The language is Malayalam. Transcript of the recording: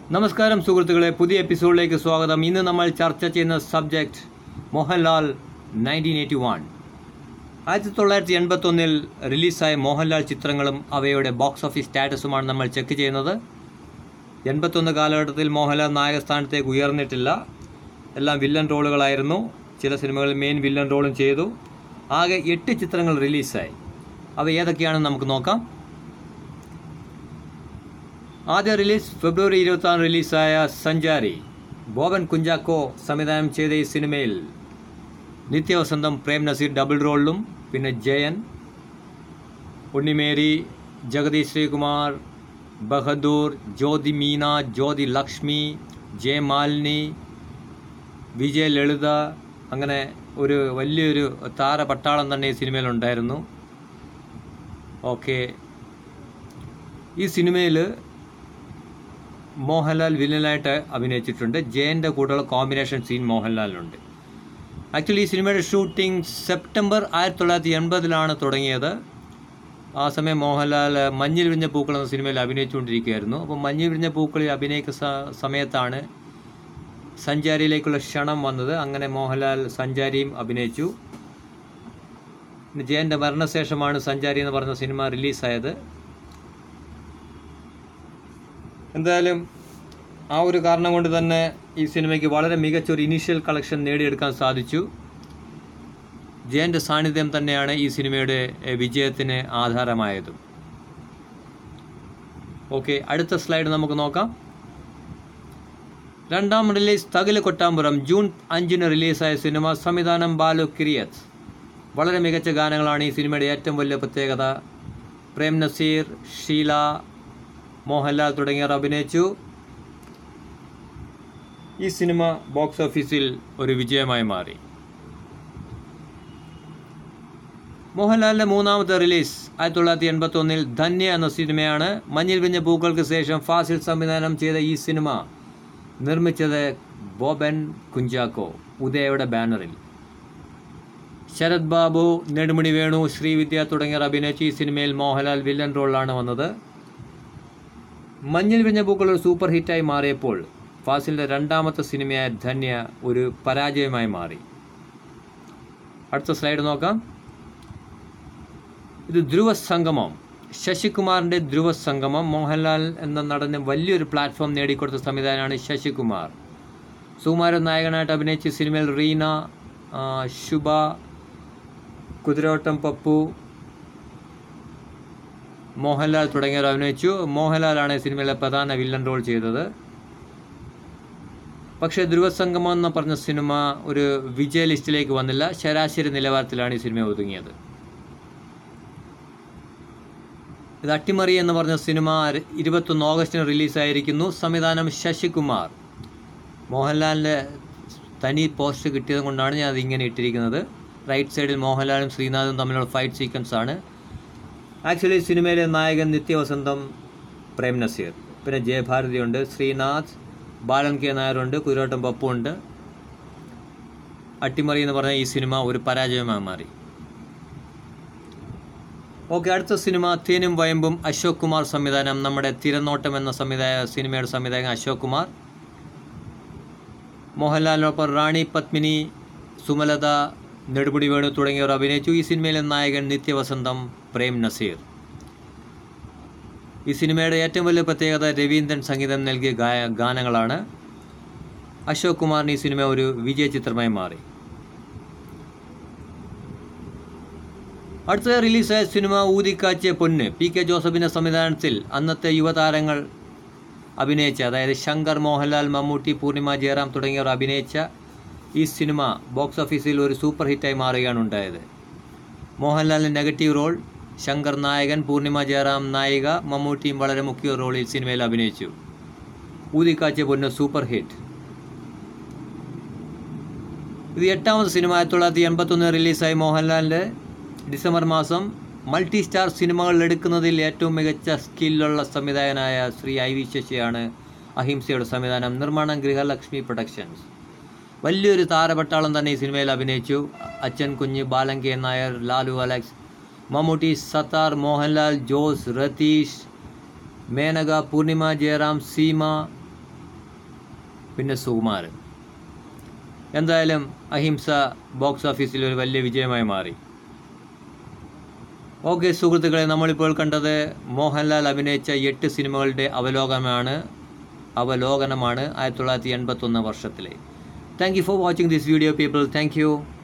നമസ്കാരം സുഹൃത്തുക്കളെ പുതിയ എപ്പിസോഡിലേക്ക് സ്വാഗതം ഇന്ന് നമ്മൾ ചർച്ച ചെയ്യുന്ന subject Mohanlal nineteen eighty one ആയിരത്തി തൊള്ളായിരത്തി എൺപത്തൊന്നിൽ റിലീസായ മോഹൻലാൽ ചിത്രങ്ങളും അവയുടെ ബോക്സ് ഓഫീസ് സ്റ്റാറ്റസുമാണ് നമ്മൾ ചെക്ക് ചെയ്യുന്നത് എൺപത്തൊന്ന് കാലഘട്ടത്തിൽ മോഹൻലാൽ നായകസ്ഥാനത്തേക്ക് ഉയർന്നിട്ടില്ല എല്ലാം വില്ലൻ റോളുകളായിരുന്നു ചില സിനിമകളിൽ മെയിൻ വില്ലൻ റോളും ചെയ്തു ആകെ എട്ട് ചിത്രങ്ങൾ റിലീസായി അവ ഏതൊക്കെയാണെന്ന് നമുക്ക് നോക്കാം ആദ്യ റിലീസ് ഫെബ്രുവരി ഇരുപത്തി ആറ് റിലീസായ സഞ്ചാരി ബോബൻ കുഞ്ചാക്കോ സംവിധാനം ചെയ്ത ഈ സിനിമയിൽ നിത്യവസന്തം പ്രേം നസീർ ഡബിൾ റോളിലും പിന്നെ ജയൻ ഉണ്ണിമേരി ജഗദീഷ് ശ്രീകുമാർ ബഹദൂർ ജ്യോതി മീന ജ്യോതി ലക്ഷ്മി ജയമാലിനി വിജയ ലളിത അങ്ങനെ ഒരു വലിയൊരു താരപട്ടാളം തന്നെ ഈ സിനിമയിലുണ്ടായിരുന്നു ഓക്കെ ഈ സിനിമയിൽ മോഹൻലാൽ വില്ലനായിട്ട് അഭിനയിച്ചിട്ടുണ്ട് ജയൻ്റെ കൂടെയുള്ള കോമ്പിനേഷൻ സീൻ മോഹൻലാലിനുണ്ട് ആക്ച്വലി ഈ സിനിമയുടെ ഷൂട്ടിംഗ് സെപ്റ്റംബർ ആയിരത്തി തൊള്ളായിരത്തി എൺപതിലാണ് തുടങ്ങിയത് ആ സമയം മോഹൻലാൽ മഞ്ഞിൽ വിരിഞ്ഞ പൂക്കൾ എന്ന സിനിമയിൽ അഭിനയിച്ചുകൊണ്ടിരിക്കുകയായിരുന്നു അപ്പോൾ മഞ്ഞിൽ വിരിഞ്ഞ പൂക്കളിൽ അഭിനയിക്കുന്ന സ- സമയത്താണ് സഞ്ചാരിയിലേക്കുള്ള ക്ഷണം വന്നത് അങ്ങനെ മോഹൻലാൽ സഞ്ചാരിയും അഭിനയിച്ചു പിന്നെ ജയൻ്റെ മരണശേഷമാണ് സഞ്ചാരി എന്ന് പറഞ്ഞ സിനിമ റിലീസായത് എന്തായാലും ആ ഒരു കാരണം കൊണ്ട് തന്നെ ഈ സിനിമയ്ക്ക് വളരെ മികച്ച ഒരു ഇനീഷ്യൽ കളക്ഷൻ നേടിയെടുക്കാൻ സാധിച്ചു ജയൻ്റെ സാന്നിധ്യം തന്നെയാണ് ഈ സിനിമയുടെ എഹ്, വിജയത്തിന് ആധാരമായതും ഓക്കെ അടുത്ത സ്ലൈഡ് നമുക്ക് നോക്കാം രണ്ടാം റിലീസ് തകില് കൊട്ടാമ്പുറം ജൂൺ അഞ്ചിന് റിലീസായ സിനിമ സംവിധാനം ബാലു കിരിയത്ത് വളരെ മികച്ച ഗാനങ്ങളാണ് ഈ സിനിമയുടെ ഏറ്റവും വലിയ പ്രത്യേകത പ്രേം നസീർ ഷീല മോഹൻലാൽ തുടങ്ങിയവർ അഭിനയിച്ചു ഈ സിനിമ ബോക്സ് ഓഫീസിൽ ഒരു വിജയമായി മാറി മോഹൻലാലിന്റെ മൂന്നാമത്തെ റിലീസ് ആയിരത്തി തൊള്ളായിരത്തി എൺപത്തി ഒന്നിൽ ധന്യ എന്ന സിനിമയാണ് മഞ്ഞിൽ വിഞ്ഞ പൂക്കൾക്ക് ശേഷം ഫാസിൽ സംവിധാനം ചെയ്ത ഈ സിനിമ നിർമ്മിച്ചത് ബോബൻ കുഞ്ചാക്കോ ഉദയയുടെ ബാനറിൽ ശരത് ബാബു നെടുമണി വേണു ശ്രീവിദ്യ തുടങ്ങിയവർ അഭിനയിച്ച ഈ സിനിമയിൽ മോഹൻലാൽ വില്ലൻ റോളിലാണ് വന്നത് മഞ്ഞിൽ വിഞ്ഞ പൂക്കൾ ഒരു സൂപ്പർ ഹിറ്റായി മാറിയപ്പോൾ ഫാസിലിന്റെ രണ്ടാമത്തെ സിനിമയായ ധന്യ ഒരു പരാജയമായി മാറി അടുത്ത സ്ലൈഡ് നോക്കാം ഇത് ധ്രുവ സംഗമം ശശികുമാറിന്റെ ധ്രുവ സംഗമം മോഹൻലാൽ എന്ന നടന് വലിയൊരു പ്ലാറ്റ്ഫോം നേടിക്കൊടുത്ത സംവിധാനമാണ് ശശികുമാർ സുകുമാരൻ നായകനായിട്ട് അഭിനയിച്ച ഈ സിനിമയിൽ റീന ആ, ശുഭ കുതിരോട്ടം പപ്പു മോഹൻലാൽ തുടങ്ങിയവർ അഭിനയിച്ചു മോഹൻലാലാണ് ഈ സിനിമയിലെ പ്രധാന വില്ലൻ റോൾ ചെയ്തത് പക്ഷേ ധ്രുവസംഗമം എന്ന് പറഞ്ഞ സിനിമ ഒരു വിജയ ലിസ്റ്റിലേക്ക് വന്നില്ല ശരാശരി നിലവാരത്തിലാണ് ഈ സിനിമ ഒതുങ്ങിയത് ഇത് അട്ടിമറി എന്ന് പറഞ്ഞ സിനിമ ഇരുപത്തൊന്ന് ഓഗസ്റ്റിന് റിലീസായിരിക്കുന്നു സംവിധാനം ശശികുമാർ മോഹൻലാലിൻ്റെ തനി പോസ്റ്റ് കിട്ടിയത് കൊണ്ടാണ് ഞാൻ അതിങ്ങനെ ഇട്ടിരിക്കുന്നത് റൈറ്റ് സൈഡിൽ മോഹൻലാലും ശ്രീനാഥും തമ്മിലുള്ള ഫൈറ്റ് സീക്വൻസ് ആണ് ആക്ച്വലി സിനിമയിലെ നായകൻ നിത്യവസന്തം പ്രേം നസീർ പിന്നെ ജയഭാരതി ഉണ്ട് ശ്രീനാഥ് ബാലൻ കെ നായരുണ്ട് കുതിരോട്ടം പപ്പു ഉണ്ട് അട്ടിമറി എന്ന് പറഞ്ഞ ഈ സിനിമ ഒരു പരാജയമായി മാറി ഓക്കെ അടുത്ത സിനിമ തേനും വയമ്പും അശോക് കുമാർ സംവിധാനം നമ്മുടെ തിരനോട്ടം എന്ന സംവിധായ സിനിമയുടെ സംവിധായകൻ അശോക് കുമാർ മോഹൻലാലിനൊപ്പം റാണി പത്മിനി സുമലത നെടുമുടി വേണു തുടങ്ങിയവർ അഭിനയിച്ചു ഈ സിനിമയിലെ നായകൻ നിത്യവസന്തം പ്രേം നസീർ ഈ സിനിമയുടെ ഏറ്റവും വലിയ പ്രത്യേകത രവീന്ദ്രൻ സംഗീതം നൽകിയ ഗായ ഗാനങ്ങളാണ് അശോക് കുമാറിന് ഈ സിനിമ ഒരു വിജയ ചിത്രമായി മാറി അടുത്ത റിലീസായ സിനിമ ഊതിക്കാച്ചിയ പൊന്ന് പി കെ ജോസഫിൻ്റെ സംവിധാനത്തിൽ അന്നത്തെ യുവതാരങ്ങൾ അഭിനയിച്ച അതായത് ശങ്കർ മോഹൻലാൽ മമ്മൂട്ടി പൂർണിമ ജയറാം തുടങ്ങിയവർ അഭിനയിച്ച ഈ സിനിമ ബോക്സ് ഓഫീസിൽ ഒരു സൂപ്പർ ഹിറ്റായി മാറുകയാണ് ഉണ്ടായത് മോഹൻലാലിന് നെഗറ്റീവ് റോൾ ശങ്കർ നായകൻ പൂർണിമ ജയറാം നായിക മമ്മൂട്ടിയും വളരെ മുഖ്യ റോളിൽ സിനിമയിൽ അഭിനയിച്ചു ഊതിക്കാച്ചിയ പൊന്ന് സൂപ്പർ ഹിറ്റ് ഇത് എട്ടാമത് സിനിമ ആയിരത്തി തൊള്ളായിരത്തി എൺപത്തൊന്ന് റിലീസായി മോഹൻലാലിൻ്റെ ഡിസംബർ മാസം മൾട്ടി സ്റ്റാർ സിനിമകൾ എടുക്കുന്നതിൽ ഏറ്റവും മികച്ച സ്കില്ലുള്ള സംവിധായകനായ ശ്രീ ഐ വി ശശിയാണ് അഹിംസയുടെ സംവിധാനം നിർമ്മാണം ഗൃഹലക്ഷ്മി പ്രൊഡക്ഷൻസ് വലിയൊരു താരപട്ടാളം തന്നെ ഈ സിനിമയിൽ അഭിനയിച്ചു അച്ഛൻ കുഞ്ഞ് ബാലൻ കെ നായർ ലാലു അലക്സ് മമ്മൂട്ടി സത്താർ മോഹൻലാൽ ജോസ് രതീഷ് മേനക പൂർണിമ ജയറാം സീമ പിന്നെ സുകുമാരൻ എന്തായാലും അഹിംസ ബോക്സ് ഓഫീസിൽ ഒരു വലിയ വിജയമായി മാറി ഓക്കെ സുഹൃത്തുക്കളെ നമ്മളിപ്പോൾ കണ്ടത് മോഹൻലാൽ അഭിനയിച്ച എട്ട് സിനിമകളുടെ അവലോകനമാണ് അവലോകനമാണ് ആയിരത്തി തൊള്ളായിരത്തി എൺപത്തൊന്ന് വർഷത്തിലെ thank you for watching this video people thank U